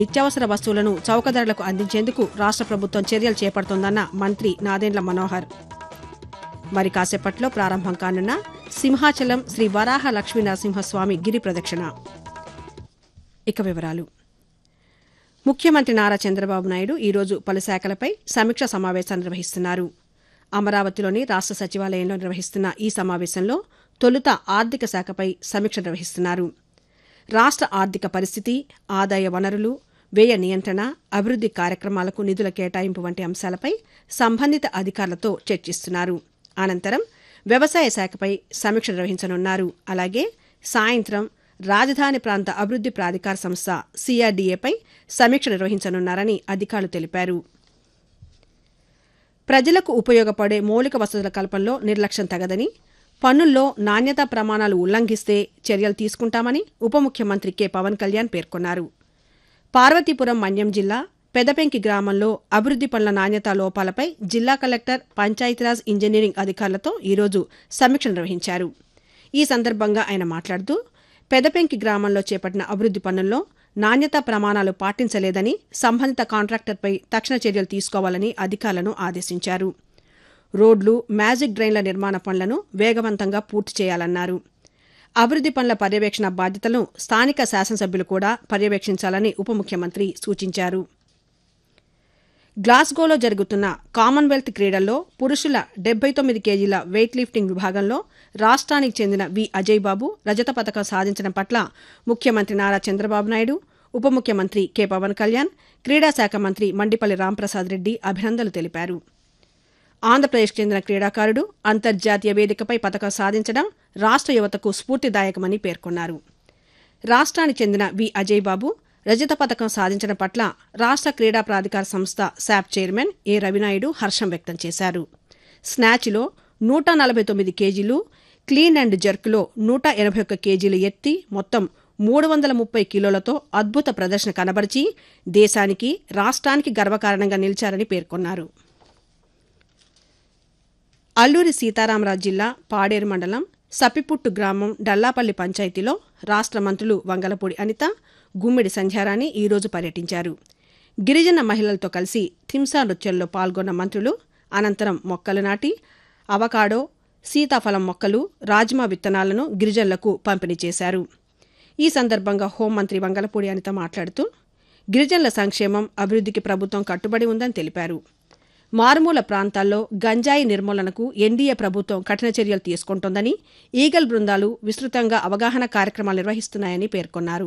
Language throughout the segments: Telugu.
నిత్యావసర వస్తువులను చౌక ధరలకు అందించేందుకు రాష్ట్ర ప్రభుత్వం చర్యలు చేపడుతోందన్న మంత్రి నాదెండ్ల మనోహర్ మరి కాసేపట్లో ప్రారంభం కానున్న సింహాచలం శ్రీ వరాహ లక్ష్మీ నరసింహస్వామి గిరి ప్రదక్షిణ ఇక వివరాలు ముఖ్యమంత్రి నారా చంద్రబాబు నాయుడు ఈరోజు పలు శాఖలపై సమీక్ష సమావేశాన్ని నిర్వహిస్తున్నారు అమరావతిలోని రాష్ట్ర సచివాలయంలో నిర్వహిస్తున్న ఈ సమావేశంలో తొలుత ఆర్థిక శాఖపై సమీక్ష నిర్వహిస్తున్నారు రాష్ట్ర ఆర్థిక పరిస్థితి ఆదాయ వనరులు వ్యయ నియంత్రణ అభివృద్ది కార్యక్రమాలకు నిధుల కేటాయింపు వంటి అంశాలపై సంబంధిత అధికారులతో చర్చిస్తున్నారు అనంతరం వ్యవసాయ శాఖపై సమీక్ష నిర్వహించనున్నారు అలాగే సాయంత్రం రాజధాని ప్రాంత అభివృద్ది ప్రాధికార సంస్థ సిఆర్డీఏపై సమీక్ష నిర్వహించనున్నారని అధికారులు తెలిపారు ప్రజలకు ఉపయోగపడే మౌలిక వసతుల కల్పనలో నిర్లక్ష్యం తగదని పన్నుల్లో నాణ్యతా ప్రమాణాలు ఉల్లంఘిస్తే చర్యలు తీసుకుంటామని ఉప ముఖ్యమంత్రి కె పవన్ కళ్యాణ్ పేర్కొన్నారు పార్వతీపురం మన్యం జిల్లా పెదపెంకి గ్రామంలో అభివృద్ది పనుల నాణ్యతా లోపాలపై జిల్లా కలెక్టర్ పంచాయతీరాజ్ ఇంజనీరింగ్ అధికారులతో ఈరోజు సమీక్ష నిర్వహించారు ఈ సందర్భంగా ఆయన మాట్లాడుతూ పెదపెంకి గ్రామంలో చేపట్టిన అభివృద్ది పనుల్లో నాణ్యతా ప్రమాణాలు పాటించలేదని సంబంధిత కాంట్రాక్టర్పై తక్షణ చర్యలు తీసుకోవాలని అధికారులను ఆదేశించారు రోడ్లు మ్యాజిక్ డ్రైన్ల నిర్మాణ పనులను వేగవంతంగా పూర్తి చేయాలన్నారు అభివృద్ది పనుల పర్యవేక్షణ బాధ్యతలను స్థానిక శాసనసభ్యులు కూడా పర్యవేక్షించాలని ఉప ముఖ్యమంత్రి సూచించారు గ్లాస్గోలో జరుగుతున్న కామన్వెల్త్ క్రీడల్లో పురుషుల డెబ్బై తొమ్మిది కేజీల వెయిట్ లిఫ్టింగ్ విభాగంలో రాష్ట్రానికి చెందిన వి అజయ్ బాబు రజత పథకం సాధించడం పట్ల ముఖ్యమంత్రి నారా చంద్రబాబు నాయుడు ఉప ముఖ్యమంత్రి కె పవన్ కళ్యాణ్ క్రీడా శాఖ మంత్రి మండిపల్లి రాంప్రసాద్ రెడ్డి అభినందనలు తెలిపారు ఆంధ్రప్రదేశ్కు చెందిన క్రీడాకారుడు అంతర్జాతీయ వేదికపై పథకం సాధించడం రాష్ట్ర యువతకు స్ఫూర్తిదాయకమని పేర్కొన్నారు రాష్ట్రానికి చెందిన వి అజయ్ బాబు రజత పథకం సాధించడం పట్ల రాష్ట్ర క్రీడా ప్రాధికార సంస్థ శాప్ చైర్మన్ ఏ రవినాయుడు హర్షం వ్యక్తం చేశారు స్నాచ్లో నూట నలభై తొమ్మిది కేజీలు క్లీన్ అండ్ జర్క్లో నూట ఎనభై ఒక్క కేజీలు ఎత్తి మొత్తం మూడు వందల ముప్పై కిలోలతో అద్భుత ప్రదర్శన కనబరిచి దేశానికి రాష్ట్రానికి గర్వకారణంగా నిలిచారని పేర్కొన్నారు అల్లూరి సీతారామరాజు జిల్లా పాడేరు మండలం సపిపుట్టు గ్రామం డల్లాపల్లి పంచాయతీలో రాష్ట్ర మంత్రులు వంగలపూడి అనిత గుమ్మిడి సంధ్యారాణి ఈరోజు పర్యటించారు గిరిజన మహిళలతో కలిసి థింసా నృత్యంలో పాల్గొన్న మంత్రులు అనంతరం మొక్కలు నాటి అవకాడో సీతాఫలం మొక్కలు రాజ్మా విత్తనాలను గిరిజనులకు పంపిణీ చేశారు ఈ సందర్భంగా హోంమంత్రి వంగలపూడి అనిత మాట్లాడుతూ గిరిజనుల సంక్షేమం అభివృద్ధికి ప్రభుత్వం కట్టుబడి ఉందని తెలిపారు మారుమూల ప్రాంతాల్లో గంజాయి నిర్మూలనకు ఎన్డీఏ ప్రభుత్వం కఠిన చర్యలు తీసుకుంటోందని ఈగల్ బృందాలు విస్తృతంగా అవగాహన కార్యక్రమాలు నిర్వహిస్తున్నాయని పేర్కొన్నారు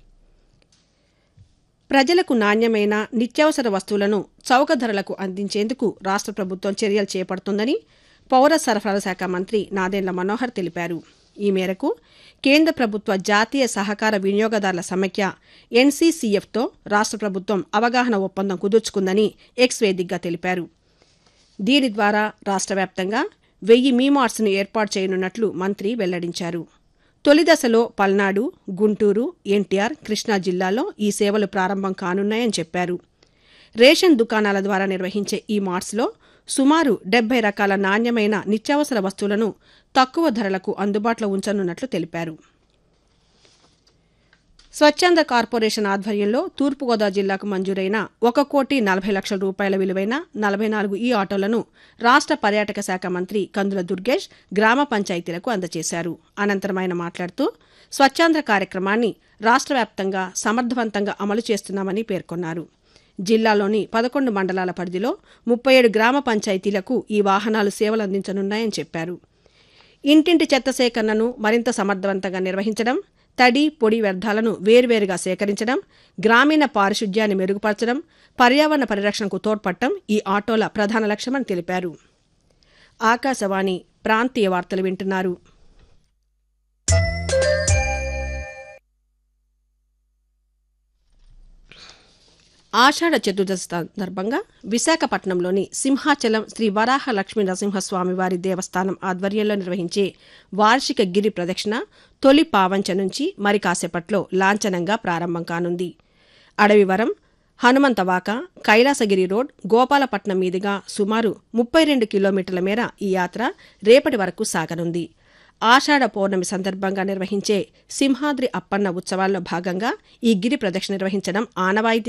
ప్రజలకు నాణ్యమైన నిత్యావసర వస్తువులను చౌక ధరలకు అందించేందుకు రాష్ట్ర ప్రభుత్వం చర్యలు చేపడుతుందని పౌర సరఫరాల శాఖ మంత్రి నాదెండ్ల మనోహర్ తెలిపారు ఈ మేరకు కేంద్ర ప్రభుత్వ జాతీయ సహకార వినియోగదారుల సమైక్య ఎన్సీసీఎఫ్తో రాష్ట్ర ప్రభుత్వం అవగాహన ఒప్పందం కుదుర్చుకుందని ఎక్స్ వేదికగా తెలిపారు దీని ద్వారా రాష్ట్ర వ్యాప్తంగా వెయ్యి మీమార్ట్స్ను ఏర్పాటు చేయనున్నట్లు మంత్రి వెల్లడించారు తొలి దశలో పల్నాడు గుంటూరు ఎన్టీఆర్ కృష్ణా జిల్లాలో ఈ సేవలు ప్రారంభం కానున్నాయని చెప్పారు రేషన్ దుకాణాల ద్వారా నిర్వహించే ఈ మార్ట్స్లో సుమారు డెబ్బై రకాల నాణ్యమైన నిత్యావసర వస్తువులను తక్కువ ధరలకు అందుబాటులో ఉంచనున్నట్లు తెలిపారు స్వచ్ఛంద కార్పొరేషన్ ఆధ్వర్యంలో తూర్పుగోదావరి జిల్లాకు మంజూరైన ఒక కోటి నలభై లక్షల రూపాయల విలువైన నలభై నాలుగు ఈ ఆటోలను రాష్ట్ర పర్యాటక శాఖ మంత్రి కందుల దుర్గేష్ గ్రామ పంచాయతీలకు అందజేశారు అనంతరం ఆయన మాట్లాడుతూ స్వచ్ఛాంధ్ర కార్యక్రమాన్ని రాష్ట్ర వ్యాప్తంగా సమర్థవంతంగా అమలు చేస్తున్నామని పేర్కొన్నారు జిల్లాలోని పదకొండు మండలాల పరిధిలో ముప్పై ఏడు గ్రామ పంచాయతీలకు ఈ వాహనాలు సేవలు అందించనున్నాయని చెప్పారు ఇంటింటి చెత్త సేకరణను మరింత సమర్థవంతంగా నిర్వహించడం తడి పొడి వ్యర్థాలను వేర్వేరుగా సేకరించడం గ్రామీణ పారిశుధ్యాన్ని మెరుగుపరచడం పర్యావరణ పరిరక్షణకు తోడ్పడటం ఈ ఆటోల ప్రధాన లక్ష్యమని తెలిపారు ఆకాశవాణి ప్రాంతీయ వార్తలు వింటున్నారు ఆషాఢ చతుర్దశి సందర్భంగా విశాఖపట్నంలోని సింహాచలం శ్రీ వరాహ లక్ష్మీ నరసింహస్వామి వారి దేవస్థానం ఆధ్వర్యంలో నిర్వహించే వార్షిక గిరి ప్రదక్షిణ తొలి పావంచ నుంచి మరి కాసేపట్లో లాంఛనంగా ప్రారంభం కానుంది అడవివరం హనుమంతవాక కైలాసగిరి రోడ్ గోపాలపట్నం మీదుగా సుమారు ముప్పై రెండు కిలోమీటర్ల మేర ఈ యాత్ర రేపటి వరకు సాగనుంది ఆషాఢ పౌర్ణమి సందర్భంగా నిర్వహించే సింహాద్రి అప్పన్న ఉత్సవాల్లో భాగంగా ఈ గిరి ప్రదక్షిణ నిర్వహించడం ఆనవాయితీ